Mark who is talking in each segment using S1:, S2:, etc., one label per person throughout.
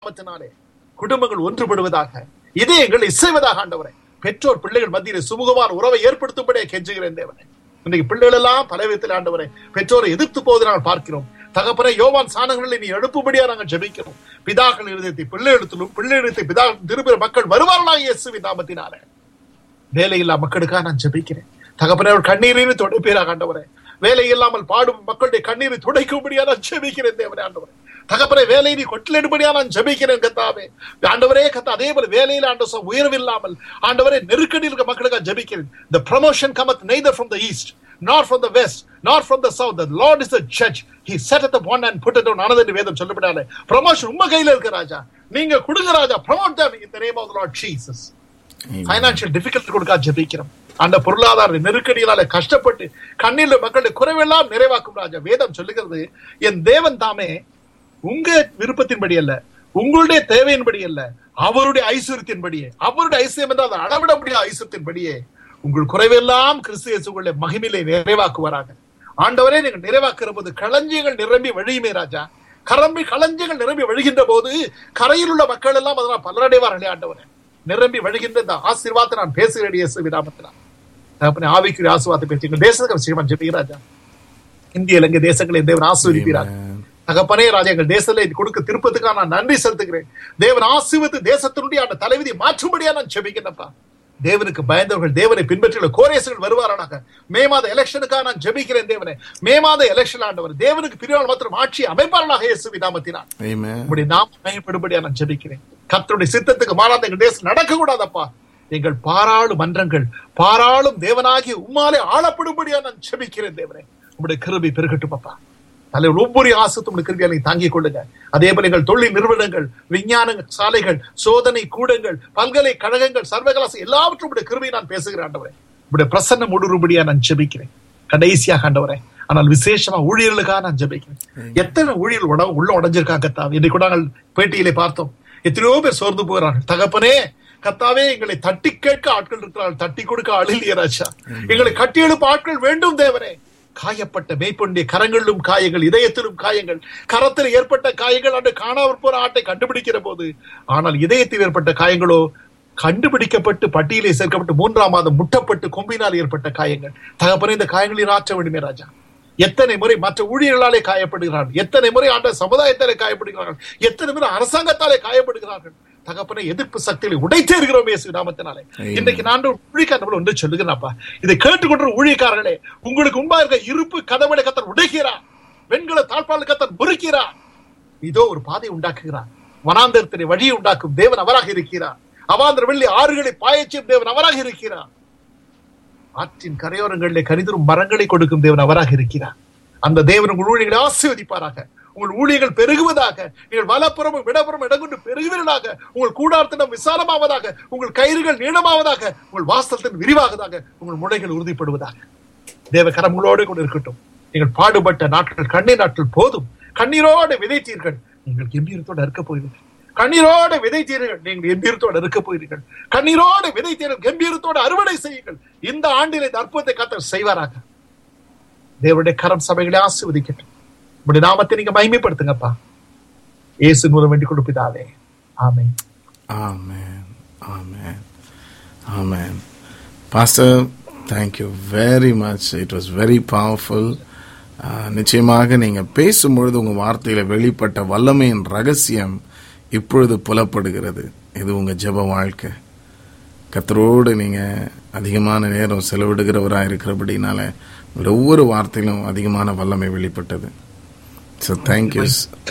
S1: நாமத்தினாலே குடும்பங்கள் ஒன்றுபடுவதாக இதயங்கள் இசைவதாக ஆண்டவரே பெற்றோர் பிள்ளைகள் மத்தியில் சுமூகமான உறவை ஏற்படுத்தும்படியே கெஞ்சுகிறேன் தேவனே இன்றைக்கு பிள்ளைகள் எல்லாம் பல விதத்தில் ஆண்டவரே பெற்றோரை எதிர்த்து போவதை நாங்கள் பார்க்கிறோம் தகப்பனை யோவான் சாணங்களை நீ எழுப்பும்படியா நாங்கள் ஜெபிக்கிறோம் பிதாக்கள் இருதயத்தை பிள்ளை எழுத்திலும் பிள்ளை எழுத்தை பிதா திரும்பிற மக்கள் வருவார்களாக இயேசுவின் நாமத்தினாலே வேலையில்லா மக்களுக்காக நான் ஜெபிக்கிறேன் தகப்பனே அவர் கண்ணீரில் துடைப்பீராக ஆண்டவரே வேலை இல்லாமல் பாடும் மக்களுடைய கண்ணீரை துடைக்கும்படியா நான் ஜெபிக்கிறேன் தேவனே ஆண்டவரே தகப்பனே வேலை நீ கொட்டிலிடும்படியா நான் ஜெபிக்கிறேன் கத்தாவே ஆண்டவரே கத்தா அதே போல வேலையில ஆண்டு உயர்வில்லாமல் ஆண்டவரே நெருக்கடியில் இருக்க மக்களுக்காக ஜெபிக்கிறேன் the promotion cometh neither from the east nor from the west nor from the south the lord is the judge he setteth up one and put it down another என்று வேதம் சொல்லப்படாலே promotion உங்க கையில இருக்கு ராஜா நீங்க கொடுங்க Raja promote them in the name of the lord jesus financial difficulty கொடுக்க ஜெபிக்கிறோம் அந்த பொருளாதார நெருக்கடியினால கஷ்டப்பட்டு கண்ணீர்ல மக்களுடைய குறைவெல்லாம் நிறைவாக்கும் ராஜா வேதம் சொல்லுகிறது என் தேவன் தாமே உங்க விருப்பத்தின்படி அல்ல உங்களுடைய தேவையின்படி அல்ல அவருடைய ஐஸ்வர்யத்தின்படியே அவருடைய ஐஸ்வர்யம் என்றால் அதை அளவிட முடியாத ஐஸ்வர்யத்தின்படியே உங்கள் குறைவெல்லாம் கிறிஸ்து இயேசுக்குள்ளே மகிமையிலே நிறைவாக்குவாராக ஆண்டவரே நீங்கள் நிறைவாக்குற போது களஞ்சியங்கள் நிரம்பி வழியுமே ராஜா கரம்பி களஞ்சியங்கள் நிரம்பி வழிகின்ற போது கரையில் உள்ள மக்கள் எல்லாம் அதனால் பலரடைவார்களே ஆண்டவரே நிரம்பி வழிகின்ற இந்த ஆசீர்வாதத்தை நான் பேசுகிறேன் இயேசு விதாமத்தினால் தகப்பனே ஆவிக்குரிய ஆசீர்வாதத்தை பேசி எங்கள் தேசத்துக்கு ஸ்ரீமான் ஜெபிக்கிறாஜா இந்திய இலங்கை தேசங்களை தேவன் ஆசீர்வதிக்கிறார் தகப்பனே ராஜா எங்கள் தேசத்துல இது கொடுக்க திருப்பத்துக்காக நான் நன்றி செலுத்துகிறேன் தேவன் ஆசீர்வத்து தேசத்தினுடைய அந்த தலைவிதி மாற்றும்படியா நான் ஜெபிக்கிறேன்ப்பா தேவனுக்கு பயந்தவர்கள் தேவனை பின்பற்றியுள்ள கோரேசுகள் வருவாரானாக மே மாத எலெக்ஷனுக்காக நான் ஜெபிக்கிறேன் தேவனே மே மாத எலெக்ஷன் ஆண்டவர் தேவனுக்கு பிரிவால் மாத்திரம் ஆட்சி அமைப்பாளனாக இயேசு விதாமத்தினார்
S2: Amen.
S1: உங்களுடைய நாம் பயப்படும்படியா நான் ஜெபிக்கிறேன் கர்த்தருடைய சித்தத்துக்கு மாறாத எங்கள் தேசம் நடக்க கூடாதப்பா எங்கள் பாராளும் மன்றங்கள் பாராளும் தேவனாகி உம்மாலே ஆளப்படும்படியா நான் ஜெபிக்கிறேன் தேவனே உங்களுடைய கிருபை பெருகட்டும் அப்பா தலைவர் ஒவ்வொரு ஆசத்தும் உங்களுடைய கிருபியாலை தாங்கிக் கொள்ளுங்க அதே போல எங்கள் தொழில் நிறுவனங்கள் விஞ்ஞான சாலைகள் சோதனை கூடங்கள் பல்கலைக்கழகங்கள் சர்வகலாசம் எல்லாவற்றும் உடைய கிருபையை நான் பேசுகிறேன் ஆண்டவரே உடைய பிரசன்னம் முடுரும்படியா நான் ஜெபிக்கிறேன் கடைசியாக ஆண்டவரே ஆனால் விசேஷமா ஊழியர்களுக்காக நான் ஜெபிக்கிறேன் எத்தனை ஊழியர்கள் உட உள்ள உடஞ்சிருக்காங்க கத்தாவே இன்னைக்கு கூட நாங்கள் பேட்டியிலே பார்த்தோம் எத்தனையோ பேர் சோர்ந்து போகிறார்கள் தகப்பனே கத்தாவே எங்களை தட்டி கேட்க ஆட்கள் இருக்கிறார்கள் தட்டி கொடுக்க அழிலிய ராஜா எங்களை கட்டி எழுப்ப ஆட்கள் வேண்டும் தேவனே காயப்பட்ட மேய்ப்பொண்டிய கரங்களிலும் காயங்கள் இதயத்திலும் காயங்கள் கரத்தில் ஏற்பட்ட காயங்கள் அன்று காணாமற் போற ஆட்டை கண்டுபிடிக்கிற போது ஆனால் இதயத்தில் ஏற்பட்ட காயங்களோ கண்டுபிடிக்கப்பட்டு பட்டியலை சேர்க்கப்பட்டு மூன்றாம் மாதம் முட்டப்பட்டு கொம்பினால் ஏற்பட்ட காயங்கள் தகப்பனே இந்த காயங்களில் ஆற்ற வேண்டுமே ராஜா எத்தனை முறை மற்ற ஊழியர்களாலே காயப்படுகிறார்கள் எத்தனை முறை ஆண்ட சமுதாயத்தாலே காயப்படுகிறார்கள் எத்தனை முறை அரசாங்கத்தாலே காயப்படுகிறார்கள் தகப்பனை எதிர்ப்பு சக்திகளை உடைத்தே இருக்கிறோம் இயேசு நாமத்தினாலே
S2: Amen.
S1: இன்றைக்கு நான் ஊழியக்கார நம்மள ஒன்று சொல்லுகிறேன்ப்பா இதை கேட்டுக்கொண்ட ஊழியக்காரர்களே உங்களுக்கு முன்பா இருக்க இருப்பு கதவடை கத்தர் உடைக்கிறார் வெண்கல தாழ்பால் கத்தர் முறுக்கிறார் இதோ ஒரு பாதை உண்டாக்குகிறார் வனாந்தரத்தினை வழியை உண்டாக்கும் தேவன் அவராக இருக்கிறார் அவாந்திர வெள்ளி ஆறுகளை பாயச்சும் தேவன் அவராக இருக்கிறார் ஆற்றின் கரையோரங்களிலே கரிதரும் மரங்களை கொடுக்கும் தேவன் அவராக இருக்கிறார் அந்த தேவன் உங்கள் ஊழியர்களை ஆசீர்வதிப்பாராக உங்கள் ஊழியர்கள் பெருகுவதாக நீங்கள் வலப்புறமும் இடப்புறம் இடங்கொண்டு பெருகுவீர்களாக உங்கள் கூடாரத்தினம் விசாலமாவதாக உங்கள் கயிறுகள் நீளமாவதாக உங்கள் வாசலத்தின் விரிவாகதாக உங்கள் முளைகள் உறுதிப்படுவதாக தேவ கரங்களோடு கூட இருக்கட்டும் நீங்கள் பாடுபட்ட நாட்கள் கண்ணீர் நாட்கள் போதும் கண்ணீரோடு விதைத்தீர்கள் நீங்கள் கம்பீரத்தோடு இருக்க போகிறீர்கள் கண்ணீரோடு விதைத்தீர்கள் நீங்கள் கம்பீரத்தோடு இருக்க போகிறீர்கள் கண்ணீரோடு விதைத்தீர்கள் கம்பீரத்தோடு அறுவடை செய்யுங்கள் இந்த ஆண்டிலே இந்த அற்புதத்தை கத்தர் செய்வாராக தேவனுடைய கரம் சபைகளை ஆசீர்வதிக்கட்டும் உங்களுடைய நாமத்தை நீங்க மகிமைப்படுத்துங்கப்பா இயேசு மூலம் வேண்டிக் கொடுப்பிதாவே ஆமென்
S2: Amen. Amen. Amen. Pastor, thank you very much. It was very powerful. ஆஹ், நிச்சயமாக நீங்க பேசும்பொழுது உங்க வார்த்தையில வெளிப்பட்ட வல்லமையின் ரகசியம் இப்பொழுது புலப்படுகிறது இது உங்க ஜெப வாழ்க்கை கத்தரோடு நீங்க அதிகமான நேரம் செலவிடுகிறவராக இருக்கிறபடினால உங்களுடைய ஒவ்வொரு வார்த்தையிலும் அதிகமான வல்லமை வெளிப்பட்டது so thank you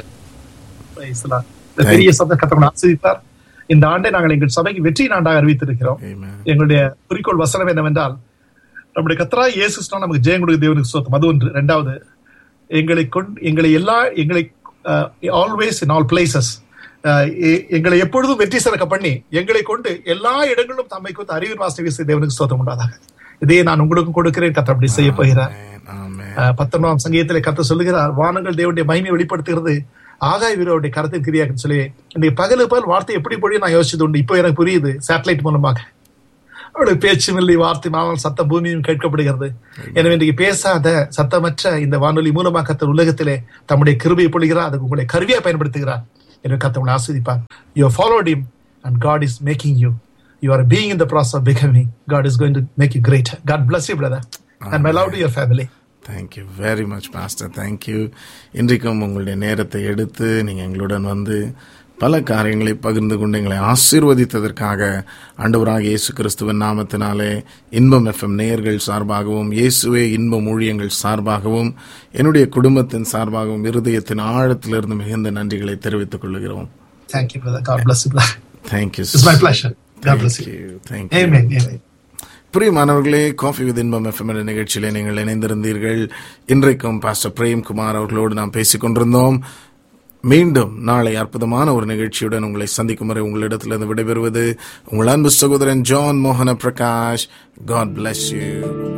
S1: Praise the Lord. இந்த பெரிய சப்த கத்தர் ஆசிரித்தார் இந்த ஆண்டை நாங்கள் எங்கள் சபைக்கு வெற்றி நாண்டாக அறிவித்திருக்கிறோம்
S2: Amen.
S1: எங்களுடைய குறிக்கோள் வசனம் என்னவென்றால் நம்முடைய கத்தரா இயேசுஸ்னா நமக்கு ஜெயம் கொடுக்க தேவனுக்கு சொத்தம் அது ஒன்று ரெண்டாவது எங்களை கொண்டு எங்களை எல்லா எங்களை ஆல்வேஸ் இன் ஆல் பிளேசஸ் எங்களை எப்பொழுதும் வெற்றி சிறக்க பண்ணி எங்களை கொண்டு எல்லா இடங்களிலும் தம்மை கொண்டு அறிவின் வாசனை வீச தேவனுக்கு ஸ்தோத்திரம் உண்டாதாக இதையே நான் உங்களுக்கும் கொடுக்கிறேன் கத்தர் அப்படி செய்ய போகிறார்
S2: Amen. Amen.
S1: அஹ் பத்தொன்பதாம் சங்கீதத்திலே கத்த சொல்லுகிறார் வானங்கள் தேவனுடைய மகிமை வெளிப்படுத்துகிறது ஆகாய வீரருடைய கரத்தின் கிரியாக்குன்னு சொல்லி இன்னைக்கு பகலு பகல் வார்த்தை எப்படி பொழியும் நான் யோசிச்சது உண்டு இப்போ எனக்கு புரியுது சேட்டலைட் மூலமாக அவருடைய பேச்சும் இல்லை வார்த்தை ஆனால் சத்தம் பூமியும் கேட்கப்படுகிறது எனவே இன்றைக்கு பேசாத சத்தமற்ற இந்த வானொலி மூலமாக கத்தர் உலகத்திலே தம்முடைய கிருபையை பொழிகிறார் அதுக்கு உங்களை கருவியா பயன்படுத்துகிறார் என்று கத்தவங்களை ஆஸ்வதிப்பார் you followed him and God is making you. You are being in the process of becoming. God is going to make you great. God bless you, brother. And my love to your family.
S2: Thank you very much pastor thank you இன்றைக்கும் உங்களுடைய நேரத்தை எடுத்து நீங்கள் எங்களுடன் வந்து பல காரியங்களை பகிர்ந்து கொண்டு எங்களை ஆசீர்வதித்ததற்காக ஆண்டவராக இயேசு கிறிஸ்துவின் நாமத்தினாலே இன்பம் எஃப்எம் நேயர்கள் சார்பாகவும் இயேசுவே இன்பம் ஊழியங்கள் சார்பாகவும் என்னுடைய குடும்பத்தின் சார்பாகவும் இருதயத்தின் ஆழத்திலிருந்து மிகுந்த நன்றிகளை தெரிவித்துக் கொள்கிறோம்
S1: Thank you, brother. God bless you, brother.
S2: Thank you
S1: It's my pleasure. God bless you.
S2: Thank you
S1: Amen. Amen.
S2: பிரியமானவர்களே காஃபி வித் இன்பம் எஃப்எம் என்ற நிகழ்ச்சியிலே நீங்கள் இணைந்திருந்தீர்கள் இன்றைக்கும் பாஸ்டர் பிரேம்குமார் அவர்களோடு நாம் பேசிக் கொண்டிருந்தோம் மீண்டும் நாளை அற்புதமான ஒரு நிகழ்ச்சியுடன் உங்களை சந்திக்கும் வரை உங்களிடத்திலிருந்து விடைபெறுவது உங்கள் அன்பு சகோதரன் ஜான் மோகன பிரகாஷ் காட் bless யூ